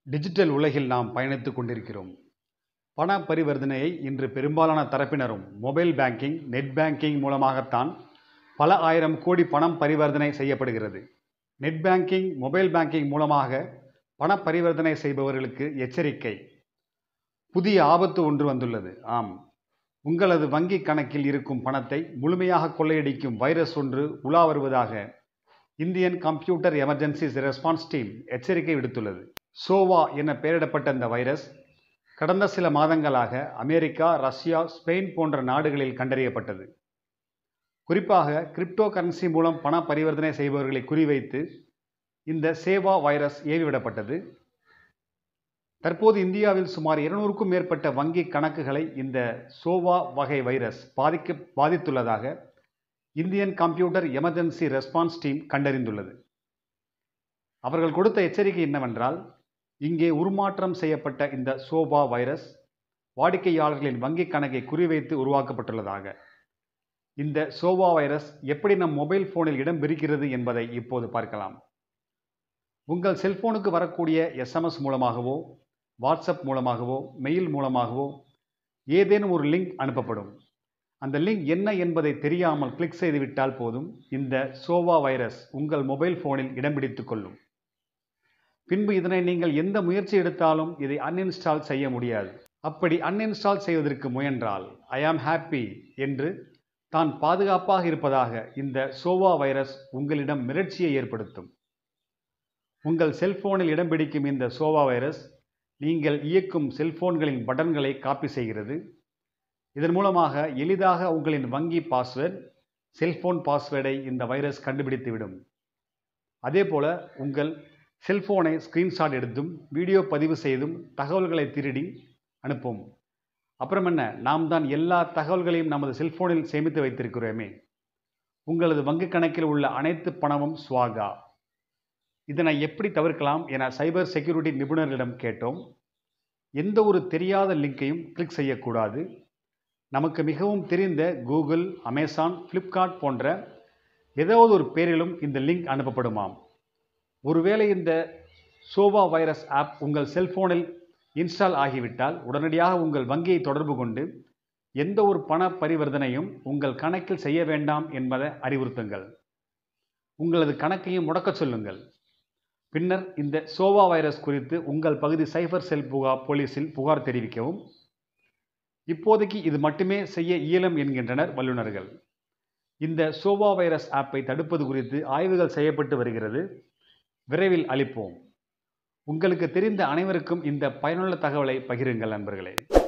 digital உலகில் நாம் பயணித்துக் கொண்டிருக்கிறோம் பண பரிவர்த்தனையை இன்று பெரும்பாலான தரப்பினரும் மொபைல் பேங்கிங் நெட் பேங்கிங் மூலமாகத்தான் பல ஆயிரம் கோடி பணம் பரிவர்த்தனை செய்யப்படுகிறது நெட் பேங்கிங் மொபைல் பேங்கிங் மூலமாக பண பரிவர்த்தனை செய்பவர்களுக்கு எச்சரிக்கை புதிய ஆபத்து ஒன்று வந்துள்ளது ஆம் உங்களது வங்கி கணக்கில் இருக்கும் பணத்தை முழுமையாக கொள்ளையடிக்கும் வைரஸ் ஒன்று உலா வருவதாக Indian computer emergencies response team எச்சரிக்கை விடுத்துள்ளது சோவா என பெயரிடப்பட்ட இந்த வைரஸ் கடந்த சில மாதங்களாக அமெரிக்கா ரஷ்யா ஸ்பெயின் போன்ற நாடுகளில் கண்டறியப்பட்டது குறிப்பாக கிரிப்டோ கரன்சி மூலம் பண பரிவர்த்தனை செய்பவர்களை குறிவைத்து இந்த சேவா வைரஸ் ஏவிவிடப்பட்டது தற்போது இந்தியாவில் சுமார் இருநூறுக்கும் மேற்பட்ட வங்கி கணக்குகளை இந்த சோவா வகை வைரஸ் பாதிக்க பாதித்துள்ளதாக Indian computer emergency response team கண்டறிந்துள்ளது அவர்கள் கொடுத்த எச்சரிக்கை என்னவென்றால் இங்கே உருமாற்றம் செய்யப்பட்ட இந்த சோபா வைரஸ் வாடிக்கையாளர்களின் வங்கி கணக்கை குறிவைத்து உருவாக்கப்பட்டுள்ளதாக இந்த சோவா வைரஸ் எப்படி நம் மொபைல் ஃபோனில் இடம் பிரிக்கிறது என்பதை இப்போது பார்க்கலாம் உங்கள் செல்போனுக்கு வரக்கூடிய எஸ்எம்எஸ் மூலமாகவோ வாட்ஸ்அப் மூலமாகவோ மெயில் மூலமாகவோ ஏதேனும் ஒரு லிங்க் அனுப்பப்படும் அந்த லிங்க் என்ன என்பதை தெரியாமல் கிளிக் செய்துவிட்டால் போதும் இந்த சோவா வைரஸ் உங்கள் மொபைல் ஃபோனில் இடம் பிடித்துக் கொள்ளும் பின்பு இதனை நீங்கள் எந்த முயற்சி எடுத்தாலும் இதை அன்இன்ஸ்டால் செய்ய முடியாது அப்படி அன்இன்ஸ்டால் செய்வதற்கு முயன்றால் ஐ ஆம் ஹாப்பி என்று தான் பாதுகாப்பாக இருப்பதாக இந்த சோவா வைரஸ் உங்களிடம் மிரட்சியை ஏற்படுத்தும் உங்கள் செல்போனில் இடம் பிடிக்கும் இந்த சோவா வைரஸ் நீங்கள் இயக்கும் செல்போன்களின் பட்டன்களை காப்பி செய்கிறது இதன் மூலமாக எளிதாக உங்களின் வங்கி பாஸ்வேர்ட் செல்போன் பாஸ்வேர்டை இந்த வைரஸ் கண்டுபிடித்துவிடும் அதே போல உங்கள் செல்போனை ஸ்கிரீன்ஷாட் எடுத்தும் வீடியோ பதிவு செய்தும் தகவல்களை திருடி அனுப்பும் அப்புறம் என்ன நாம் தான் எல்லா தகவல்களையும் நமது செல்போனில் சேமித்து வைத்திருக்கிறோமே உங்களது வங்கி கணக்கில் உள்ள அனைத்து பணமும் ஸ்வாகா இதனை எப்படி தவிர்க்கலாம் என சைபர் செக்யூரிட்டி நிபுணர்களிடம் கேட்டோம் எந்த ஒரு தெரியாத லிங்கையும் கிளிக் செய்யக்கூடாது நமக்கு மிகவும் தெரிந்த கூகுள் அமேசான் ஃப்ளிப்கார்ட் போன்ற ஏதாவது ஒரு பேரிலும் இந்த லிங்க் அனுப்பப்படுமாம் ஒருவேளை இந்த சோவா வைரஸ் ஆப் உங்கள் செல்போனில் இன்ஸ்டால் ஆகிவிட்டால் உடனடியாக உங்கள் வங்கியை தொடர்பு கொண்டு எந்த ஒரு பண பரிவர்த்தனையும் உங்கள் கணக்கில் செய்ய வேண்டாம் என்பதை அறிவுறுத்துங்கள் உங்களது கணக்கையும் முடக்கச் சொல்லுங்கள் பின்னர் இந்த சோவா வைரஸ் குறித்து உங்கள் பகுதி சைபர் செல் புகார் போலீஸில் புகார் தெரிவிக்கவும் இப்போதைக்கு இது மட்டுமே செய்ய இயலும் என்கின்றனர் வல்லுநர்கள் இந்த சோவா வைரஸ் ஆப்பை தடுப்பது குறித்து ஆய்வுகள் செய்யப்பட்டு வருகிறது விரைவில் அளிப்போம் உங்களுக்கு தெரிந்த அனைவருக்கும் இந்த பயனுள்ள தகவலை பகிருங்கள் நண்பர்களே